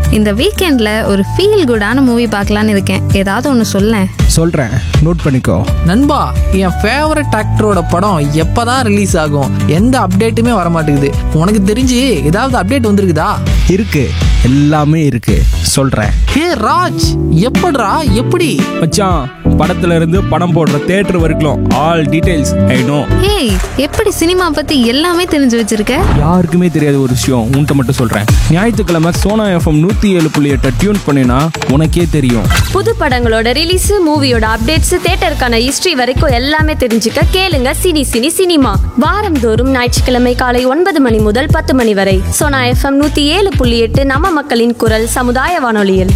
இந்த வீக்கெண்டில் ஒரு ஃபீல் குடான மூவி பார்க்கலான்னு இருக்கேன் ஏதாவது ஒன்று சொல்லேன் சொல்கிறேன் நோட் பண்ணிக்கோ நண்பா என் ஃபேவரட் ஆக்டரோட படம் எப்பதான் ரிலீஸ் ஆகும் எந்த அப்டேட்டுமே வர மாட்டேங்குது உனக்கு தெரிஞ்சு ஏதாவது அப்டேட் வந்திருக்குதா இருக்கு எல்லாமே இருக்கு சொல்கிறேன் ஹே ராஜ் எப்படிடா எப்படி மச்சான் படத்துல இருந்து படம் போடுற தேட்டர் வரைக்கும் ஆல் டீடைல்ஸ் ஐ நோ ஏய் எப்படி சினிமா பற்றி எல்லாமே தெரிஞ்சு வச்சிருக்க யாருக்குமே தெரியாத ஒரு விஷயம் உன்கிட்ட மட்டும் சொல்கிறேன் ஞாயிற்றுக்கிழமை சோனா எஃப்எம் நூற்றி ஏழு புள்ளி எட்டை டியூன் பண்ணினா உனக்கே தெரியும் புது படங்களோட ரிலீஸ் மூவியோட அப்டேட்ஸ் தேட்டருக்கான ஹிஸ்டரி வரைக்கும் எல்லாமே தெரிஞ்சுக்க கேளுங்க சினி சினி சினிமா வாரந்தோறும் ஞாயிற்றுக்கிழமை காலை ஒன்பது மணி முதல் பத்து மணி வரை சோனா எஃப்எம் நூத்தி ஏழு புள்ளி எட்டு நம்ம மக்களின் குரல் சமுதாய வானொலியில்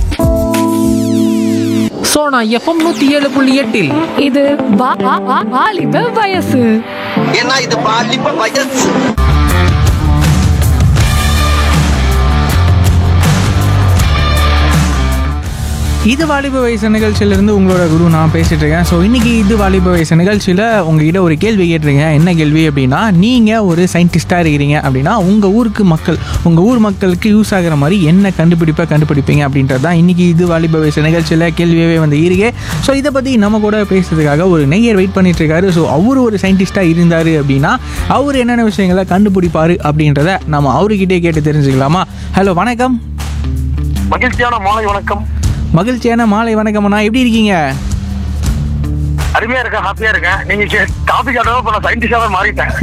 ஸோ நான் எஃப்எம் நூற்றி ஏழு புள்ளி எட்டில் இது வா- வா- வா- வாலிப வயசு ஏன்னா இது பாலிப்ப வயசு இது வாலிப வயசு நிகழ்ச்சியிலிருந்து உங்களோட குரு நான் பேசிட்டு இருக்கேன் ஸோ இன்னைக்கு இது வாலிப வயசு நிகழ்ச்சியில் உங்ககிட்ட ஒரு கேள்வி கேட்டிருக்கேன் என்ன கேள்வி அப்படின்னா நீங்கள் ஒரு சயின்டிஸ்டாக இருக்கிறீங்க அப்படின்னா உங்கள் ஊருக்கு மக்கள் உங்கள் ஊர் மக்களுக்கு யூஸ் ஆகிற மாதிரி என்ன கண்டுபிடிப்பை கண்டுபிடிப்பீங்க அப்படின்றது தான் இன்னைக்கு இது வாலிப வயசு நிகழ்ச்சியில் கேள்வியாகவே வந்து இருக்கு ஸோ இதை பற்றி நம்ம கூட பேசுறதுக்காக ஒரு நெய்யர் வெயிட் பண்ணிட்டு இருக்காரு ஸோ அவர் ஒரு சயின்டிஸ்டாக இருந்தார் அப்படின்னா அவர் என்னென்ன விஷயங்களை கண்டுபிடிப்பாரு அப்படின்றத நம்ம அவர்கிட்டே கேட்டு தெரிஞ்சுக்கலாமா ஹலோ வணக்கம் மகிழ்ச்சியான மாலை வணக்கம் மகிழ்ச்சியான மாலை வணக்கம்ண்ணா எப்படி இருக்கீங்க அருமையா இருக்கேன் ஹாப்பியா இருக்கேன் நீங்க டாபிக் ஆடவோ இப்ப நான் சயின்டிஸ்டாவே மாறிட்டேன்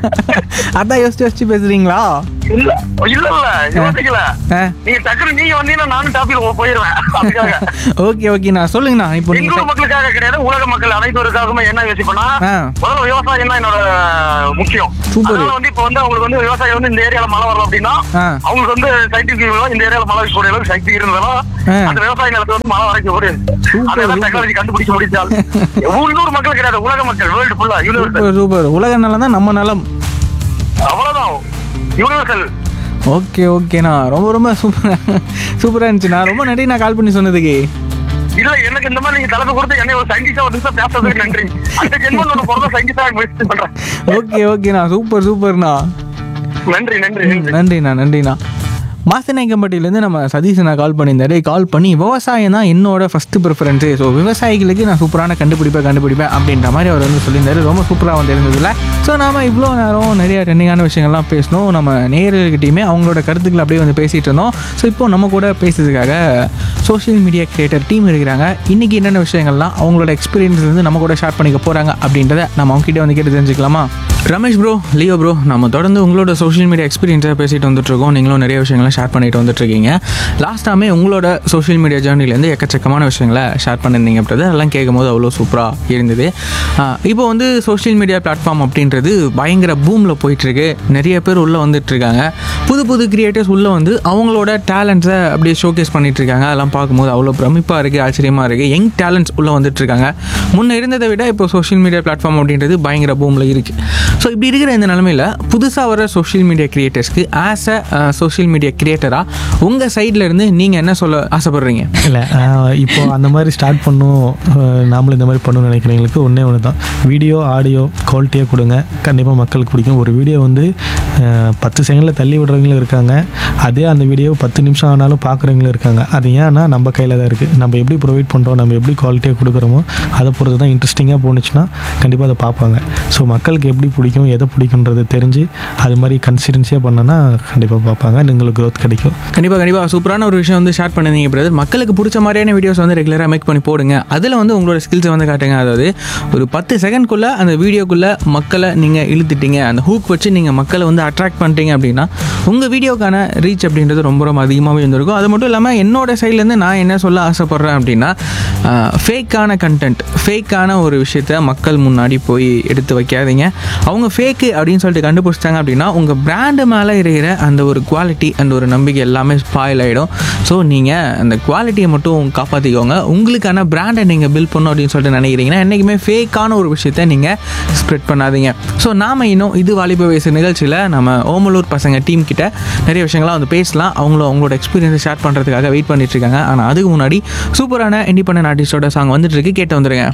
அதான் யோசிச்சு யோசிச்சு பேசுறீங்களா இல்ல இல்ல இல்ல யோசிக்கல ஆ. நீங்க டக்குனு நீங்க வந்தீங்கன்னா நானும் டாபிக் போயிருவேன் அதுக்காக ஓகே ஓகேண்ணா சொல்லுங்கண்ணா இப்போ எங்க நீங்க ஊர் மக்களுக்காக கிடையாது உலக மக்கள் அனைவருக்காகவுமே என்ன யோசிப்பேன்னா ஆ. முதல்ல விவசாயம் தான் என்னோட முக்கியம் Super. அதனால வந்து இப்ப வந்து அவங்களுக்கு வந்து விவசாயம் வந்து இந்த ஏரியால மழை வரல அப்படின்னா ஆ. அவங்களுக்கு வந்து சயின்டிபிக் இந்த ஏரியால மழை கூடிய அளவுக்கு சக்தி இருந்தாலும் ஆ. அந்த விவசாய நிலத்தை வந்து மழை வரைக்கும் ஒரு Super, அதெல்லாம் super. டெக்னாலஜி கண்டுபிடிக்க முடிச்சால் உள்ளூர் மக்கள் கிடையாது உலக மக்கள் வேர்ல்டு ஃபுல்லா யூனிவர்சல் சூப்பர் சூப்பர் உலக நலம் தான் நம்ம நலம் அவ்வளவுதான் யூனிவர்சல் ஓகே ஓகேண்ணா ரொம்ப ரொம்ப சூப்பர் சூப்பராக இருந்துச்சுண்ணா ரொம்ப நன்றி நான் கால் பண்ணி சொன்னதுக்கு இல்ல எனக்கு இந்த மாதிரி நீங்க தலைமை கொடுத்து என்னை ஒரு சயின்டிஸ்டா ஒரு நிமிஷம் பேசுறதுக்கு நன்றி அந்த ஜென்மம் ஒன்று பிறந்த சயின்டிஸ்டா முயற்சி பண்றேன் ஓகே ஓகேண்ணா சூப்பர் சூப்பர்ண்ணா நன்றி நன்றி நன்றி நன்றிண்ணா நன்றிண்ணா மாசநாயக்கம்பட்டியிலேருந்து நம்ம சதீஷ் நான் கால் பண்ணியிருந்தாரு கால் பண்ணி விவசாயம் தான் என்னோட ஃபஸ்ட்டு ப்ரிஃபரன்ஸு ஸோ விவசாயிகளுக்கு நான் சூப்பரான கண்டுபிடிப்பை கண்டுபிடிப்பேன் அப்படின்ற மாதிரி அவர் வந்து சொல்லியிருந்தாரு ரொம்ப சூப்பராக வந்து இருந்ததில்ல ஸோ நாம இவ்வளோ நேரம் நிறைய ட்ரெண்டிங்கான விஷயங்கள்லாம் பேசணும் நம்ம நேயர்கள்கிட்டையுமே அவங்களோட கருத்துக்களை அப்படியே வந்து பேசிகிட்டு இருந்தோம் ஸோ இப்போ நம்ம கூட பேசுறதுக்காக சோஷியல் மீடியா கிரியேட்டர் டீம் இருக்கிறாங்க இன்றைக்கி என்னென்ன விஷயங்கள்லாம் அவங்களோட எக்ஸ்பீரியன்ஸ்லேருந்து நம்ம கூட ஷேர் பண்ணிக்க போகிறாங்க அப்படின்றத நம்ம அவங்ககிட்ட வந்து கேட்டு தெரிஞ்சுக்கலாமா ரமேஷ் ப்ரோ லியோ ப்ரோ நம்ம தொடர்ந்து உங்களோட சோஷியல் மீடியா எக்ஸ்பீரியன்ஸை பேசிட்டு வந்துட்டுருக்கோம் நீங்களும் நிறைய விஷயங்களை ஷேர் பண்ணிட்டு வந்துட்டுருக்கீங்க லாஸ்ட் டைமே உங்களோட சோஷியல் மீடியா ஜேர்னிலேருந்து எக்கச்சக்கமான விஷயங்களை ஷேர் பண்ணியிருந்தீங்க அப்படின்றது அதெல்லாம் கேட்கும்போது அவ்வளோ சூப்பராக இருந்தது ஆஹ் இப்போ வந்து சோஷியல் மீடியா பிளாட்ஃபார்ம் அப்படின்றது பயங்கர பூமில் போயிட்டுருக்கு நிறைய பேர் உள்ளே வந்துட்டுருக்காங்க புது புது கிரியேட்டர்ஸ் உள்ளே வந்து அவங்களோட டேலண்ட்ஸை அப்படியே ஷோகேஸ் பண்ணிட்டு இருக்காங்க அதெல்லாம் பார்க்கும்போது அவ்வளோ பிரமிப்பாக இருக்குது ஆச்சரியமாக இருக்குது யங் டேலண்ட்ஸ் உள்ளே வந்துட்டுருக்காங்க முன்ன இருந்ததை விட இப்போ சோஷியல் மீடியா பிளாட்ஃபார்ம் அப்படின்றது பயங்கர பூமில் இருக்குது ஸோ இப்படி இருக்கிற இந்த நிலமையில் புதுசாக வர சோஷியல் மீடியா கிரியேட்டர்ஸ்க்கு ஆஸ் அ சோஷியல் மீடியா கிரியேட்டராக உங்கள் சைடில் இருந்து நீங்கள் என்ன சொல்ல ஆசைப்படுறீங்க இல்லை இப்போ அந்த மாதிரி ஸ்டார்ட் பண்ணும் அஹ், நாமளும் இந்த மாதிரி பண்ணணும்னு நினைக்கிறவங்களுக்கு ஒன்றே ஒன்று தான் வீடியோ ஆடியோ குவாலிட்டியாக கொடுங்க கண்டிப்பாக மக்களுக்கு பிடிக்கும் ஒரு வீடியோ வந்து அஹ், பத்து செகண்டில் தள்ளி விடுறவங்களும் இருக்காங்க அதே அந்த வீடியோ பத்து நிமிஷம் ஆனாலும் பார்க்குறவங்களும் இருக்காங்க அது ஏன்னா நம்ம கையில் தான் இருக்குது நம்ம எப்படி ப்ரொவைட் பண்ணுறோம் நம்ம எப்படி குவாலிட்டியாக கொடுக்குறோமோ அதை பொறுத்து தான் இன்ட்ரெஸ்டிங்காக போணுச்சுன்னா கண்டிப்பாக அதை பார்ப்பாங்க ஸோ மக்களுக்கு எப்படி பிடிக்கும் எதை பிடிக்குன்றது தெரிஞ்சு அது மாதிரி கன்சிடென்சியாக பண்ணோன்னா கண்டிப்பாக பார்ப்பாங்க உங்களுக்கு growth கிடைக்கும் கண்டிப்பாக கண்டிப்பாக சூப்பரான ஒரு விஷயம் வந்து ஷேர் பண்ணிருந்தீங்க பிரதர் மக்களுக்கு பிடிச்ச மாதிரியான வீடியோஸ் வந்து ரெகுலராக மேக் பண்ணி போடுங்க அதில் வந்து உங்களோட ஸ்கில்ஸை வந்து காட்டுங்க அதாவது ஒரு பத்து செகண்ட்குள்ளே அந்த வீடியோக்குள்ளே மக்களை நீங்கள் இழுத்துட்டீங்க அந்த ஹூக் வச்சு நீங்கள் மக்களை வந்து அட்ராக்ட் பண்ணுறீங்க அப்படின்னா உங்கள் வீடியோக்கான ரீச் அப்படின்றது ரொம்ப ரொம்ப அதிகமாகவே இருந்திருக்கும் அது மட்டும் இல்லாமல் என்னோட சைட்லேருந்து நான் என்ன சொல்ல ஆசைப்பட்றேன் அப்படின்னா ஃபேக்கான கண்டென்ட் ஃபேக்கான ஒரு விஷயத்த மக்கள் முன்னாடி போய் எடுத்து வைக்காதீங்க அவங்க ஃபேக்கு அப்படின்னு சொல்லிட்டு கண்டுபிடிச்சிட்டாங்க அப்படின்னா உங்கள் பிராண்டு மேலே இருக்கிற அந்த ஒரு குவாலிட்டி அந்த ஒரு நம்பிக்கை எல்லாமே ஸ்பாயில் ஆகிடும் ஸோ நீங்கள் அந்த குவாலிட்டியை மட்டும் காப்பாற்றிக்கோங்க உங்களுக்கான பிராண்டை நீங்கள் பில்ட் பண்ணணும் அப்படின்னு சொல்லிட்டு நினைக்கிறீங்கன்னா என்றைக்குமே ஃபேக்கான ஒரு விஷயத்த நீங்கள் ஸ்ப்ரெட் பண்ணாதீங்க ஸோ நாம் இன்னும் இது வாலிப வயசு நிகழ்ச்சியில் நம்ம ஓமலூர் பசங்க டீம் கிட்ட நிறைய விஷயங்கள்லாம் வந்து பேசலாம் அவங்களும் அவங்களோட எக்ஸ்பீரியன்ஸை ஷேர் பண்ணுறதுக்காக வெயிட் பண்ணிட்டு இருக்காங்க ஆனால் அதுக்கு முன்னாடி சூப்பரான இண்டிபெண்டன்ட் ஆர்டிஸ்டோட சாங் வந்துட்டு இருக்கு கேட்டு வந்துருங்க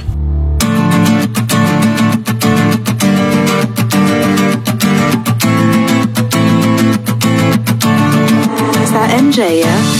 Is that MJ, yeah?